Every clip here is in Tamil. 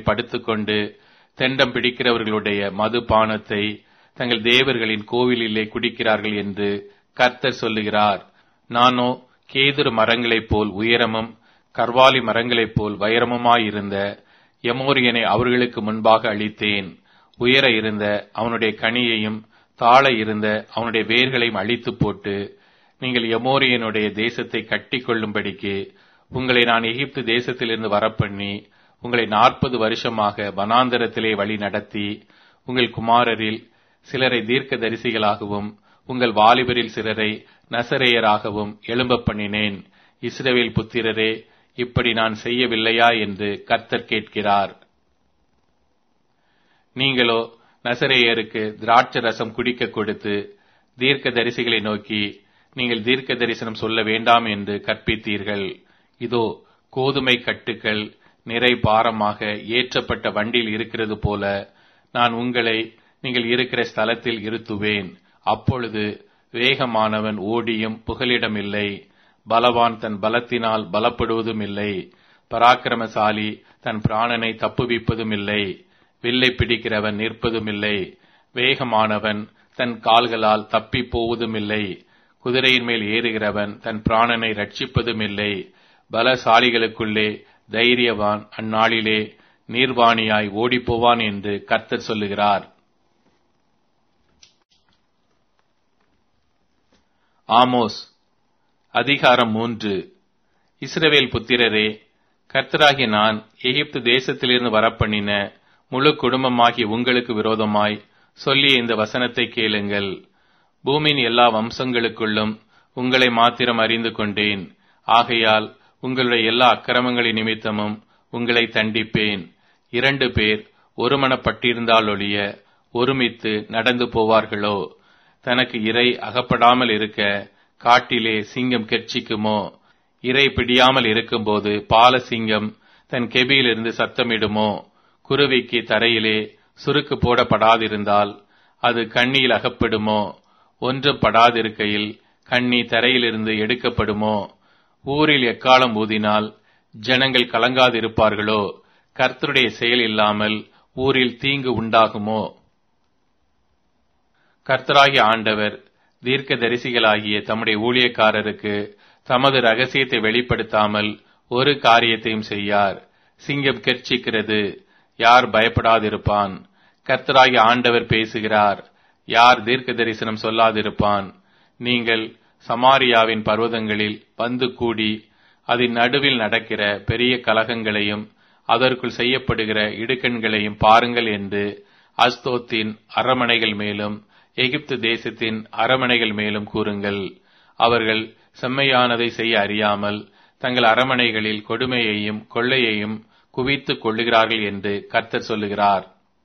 படுத்துக்கொண்டு தெண்டம் பிடிக்கிறவர்களுடைய மதுபானத்தை தங்கள் தேவர்களின் கோவிலிலே குடிக்கிறார்கள் என்று கர்த்தர் சொல்லுகிறார் நானோ கேதுரு மரங்களைப் போல் உயரமும் கர்வாலி மரங்களைப் போல் வைரமுமாயிருந்த எமோரியனை அவர்களுக்கு முன்பாக அளித்தேன் உயர இருந்த அவனுடைய கனியையும் தாழ இருந்த அவனுடைய வேர்களையும் அழித்து போட்டு நீங்கள் எமோரியனுடைய தேசத்தை கட்டி கொள்ளும்படிக்கு உங்களை நான் எகிப்து தேசத்திலிருந்து வரப்பண்ணி உங்களை நாற்பது வருஷமாக வனாந்தரத்திலே வழி நடத்தி உங்கள் குமாரரில் சிலரை தீர்க்க தரிசிகளாகவும் உங்கள் வாலிபரில் சிலரை நசரேயராகவும் எழும்ப பண்ணினேன் இஸ்ரவேல் புத்திரரே இப்படி நான் செய்யவில்லையா என்று கர்த்தர் கேட்கிறார் நீங்களோ நசரேயருக்கு திராட்ச ரசம் குடிக்க கொடுத்து தீர்க்க தரிசிகளை நோக்கி நீங்கள் தீர்க்க தரிசனம் சொல்ல வேண்டாம் என்று கற்பித்தீர்கள் இதோ கோதுமை கட்டுக்கள் நிறை பாரமாக ஏற்றப்பட்ட வண்டியில் இருக்கிறது போல நான் உங்களை நீங்கள் இருக்கிற ஸ்தலத்தில் இருத்துவேன் அப்பொழுது வேகமானவன் ஓடியும் புகலிடமில்லை பலவான் தன் பலத்தினால் பலப்படுவதும் இல்லை பராக்கிரமசாலி தன் பிராணனை தப்புவிப்பதும் இல்லை வில்லை பிடிக்கிறவன் நிற்பதும் இல்லை வேகமானவன் தன் கால்களால் தப்பி போவதும் இல்லை குதிரையின் மேல் ஏறுகிறவன் தன் பிராணனை ரட்சிப்பதும் இல்லை பலசாலிகளுக்குள்ளே தைரியவான் அந்நாளிலே நீர்வாணியாய் ஓடிப்போவான் என்று கர்த்தர் சொல்லுகிறார் ஆமோஸ் அதிகாரம் மூன்று இஸ்ரவேல் புத்திரரே கர்த்தராகி நான் எகிப்து தேசத்திலிருந்து வரப்பண்ணின முழு குடும்பமாகி உங்களுக்கு விரோதமாய் சொல்லிய இந்த வசனத்தை கேளுங்கள் பூமியின் எல்லா வம்சங்களுக்குள்ளும் உங்களை மாத்திரம் அறிந்து கொண்டேன் ஆகையால் உங்களுடைய எல்லா அக்கிரமங்களின் நிமித்தமும் உங்களை தண்டிப்பேன் இரண்டு பேர் ஒருமனப்பட்டிருந்தாலொழிய ஒருமித்து நடந்து போவார்களோ தனக்கு இறை அகப்படாமல் இருக்க காட்டிலே சிங்கம் கெர்ச்சிக்குமோ இறை பிடியாமல் இருக்கும்போது பால சிங்கம் தன் கெபியிலிருந்து சத்தமிடுமோ குருவிக்கு தரையிலே சுருக்கு போடப்படாதிருந்தால் அது கண்ணியில் அகப்படுமோ ஒன்றும் படாதிருக்கையில் கண்ணி தரையிலிருந்து எடுக்கப்படுமோ ஊரில் எக்காலம் ஊதினால் ஜனங்கள் கலங்காதிருப்பார்களோ கர்த்தருடைய செயல் இல்லாமல் ஊரில் தீங்கு உண்டாகுமோ கர்த்தராகிய ஆண்டவர் தீர்க்க தரிசிகளாகிய தம்முடைய ஊழியக்காரருக்கு தமது ரகசியத்தை வெளிப்படுத்தாமல் ஒரு காரியத்தையும் செய்யார் சிங்கம் கெர்ச்சிக்கிறது யார் பயப்படாதிருப்பான் கர்த்தராகிய ஆண்டவர் பேசுகிறார் யார் தீர்க்க தரிசனம் சொல்லாதிருப்பான் நீங்கள் சமாரியாவின் பர்வதங்களில் வந்து கூடி அதன் நடுவில் நடக்கிற பெரிய கலகங்களையும் அதற்குள் செய்யப்படுகிற இடுக்கண்களையும் பாருங்கள் என்று அஸ்தோத்தின் அரமனைகள் மேலும் எகிப்து தேசத்தின் அரமனைகள் மேலும் கூறுங்கள் அவர்கள் செம்மையானதை செய்ய அறியாமல் தங்கள் அரமனைகளில் கொடுமையையும் கொள்ளையையும் குவித்துக் கொள்ளுகிறார்கள் என்று கர்த்தர் சொல்லுகிறார்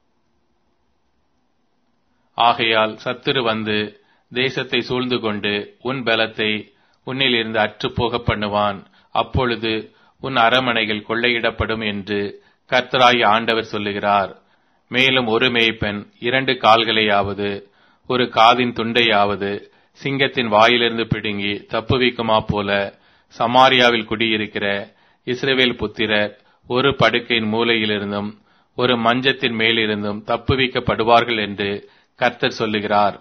ஆகையால் சத்துரு வந்து தேசத்தை சூழ்ந்து கொண்டு உன் பலத்தை உன்னிலிருந்து அற்றுப்போக பண்ணுவான் அப்பொழுது உன் அரமனைகள் கொள்ளையிடப்படும் என்று கர்த்தராய் ஆண்டவர் சொல்லுகிறார் மேலும் ஒரு மேய்ப்பன் இரண்டு கால்களையாவது ஒரு காதின் துண்டையாவது சிங்கத்தின் வாயிலிருந்து பிடுங்கி தப்புவிக்குமா போல சமாரியாவில் குடியிருக்கிற இஸ்ரேவேல் புத்திரர் ஒரு படுக்கையின் மூலையிலிருந்தும் ஒரு மஞ்சத்தின் மேலிருந்தும் தப்புவிக்கப்படுவார்கள் என்று கர்த்தர் சொல்லுகிறார்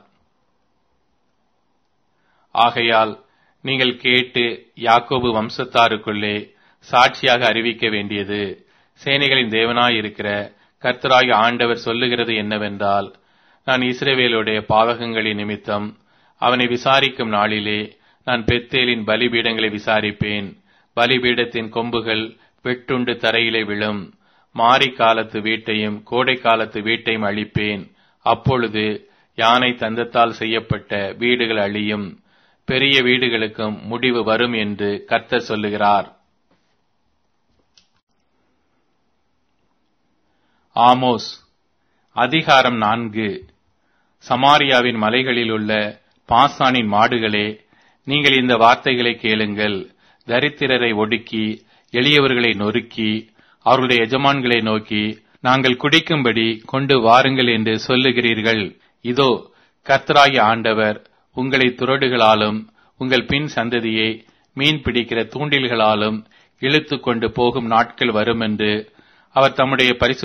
ஆகையால் நீங்கள் கேட்டு யாக்கோபு வம்சத்தாருக்குள்ளே சாட்சியாக அறிவிக்க வேண்டியது சேனைகளின் தேவனாயிருக்கிற கர்த்தராகி ஆண்டவர் சொல்லுகிறது என்னவென்றால் நான் இஸ்ரேவேலுடைய பாதகங்களின் நிமித்தம் அவனை விசாரிக்கும் நாளிலே நான் பெத்தேலின் பலிபீடங்களை விசாரிப்பேன் பலிபீடத்தின் கொம்புகள் வெட்டுண்டு தரையிலே விழும் மாரி காலத்து வீட்டையும் கோடை காலத்து வீட்டையும் அழிப்பேன் அப்பொழுது யானை தந்தத்தால் செய்யப்பட்ட வீடுகள் அழியும் பெரிய வீடுகளுக்கும் முடிவு வரும் என்று கர்த்தர் சொல்லுகிறார் ஆமோஸ் அதிகாரம் நான்கு சமாரியாவின் மலைகளில் உள்ள பாசானின் மாடுகளே நீங்கள் இந்த வார்த்தைகளை கேளுங்கள் தரித்திரரை ஒடுக்கி எளியவர்களை நொறுக்கி அவர்களுடைய எஜமான்களை நோக்கி நாங்கள் குடிக்கும்படி கொண்டு வாருங்கள் என்று சொல்லுகிறீர்கள் இதோ கர்த்தராகி ஆண்டவர் உங்களை துரடுகளாலும் உங்கள் பின் சந்ததியை மீன் பிடிக்கிற தூண்டில்களாலும் இழுத்து கொண்டு போகும் நாட்கள் வரும் என்று அவர் தம்முடைய பரிசு